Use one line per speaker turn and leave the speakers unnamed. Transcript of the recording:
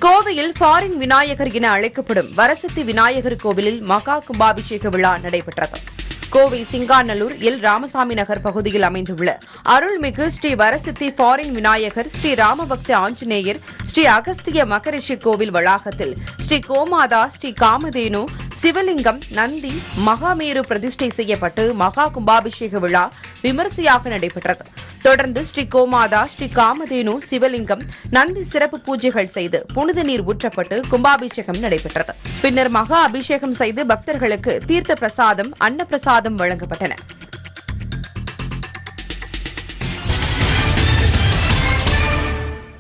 கோவையில் ஃபாரின் விநாயகர் என அழைக்கப்படும் வரசக்தி விநாயகர் கோவிலில் மகா கும்பாபிஷேக விழா நடைபெற்றது கோவை சிங்காநல்லூர் எல் ராமசாமி நகர் பகுதியில் அமைந்துள்ள அருள்மிகு ஸ்ரீ வரசித்தி ஃபாரின் விநாயகர் ஸ்ரீ ராமபக்த ஆஞ்சநேயர் ஸ்ரீ அகஸ்திய மகரிஷி கோவில் வளாகத்தில் ஸ்ரீ கோமாதா ஸ்ரீ காமதேனு சிவலிங்கம் நந்தி மகாமேரு பிரதிஷ்டை செய்யப்பட்டு மகா கும்பாபிஷேக விழா விமரிசையாக நடைபெற்றது தொடர்ந்து ஸ்ரீ கோமாதா ஸ்ரீ காமதேனு சிவலிங்கம் நந்தி சிறப்பு பூஜைகள் செய்து புனித நீர் ஊற்றப்பட்டு கும்பாபிஷேகம் நடைபெற்றது பின்னர் மகா அபிஷேகம் செய்து பக்தர்களுக்கு தீர்த்த பிரசாதம் அன்னப்பிரசாதம் வழங்கப்பட்டன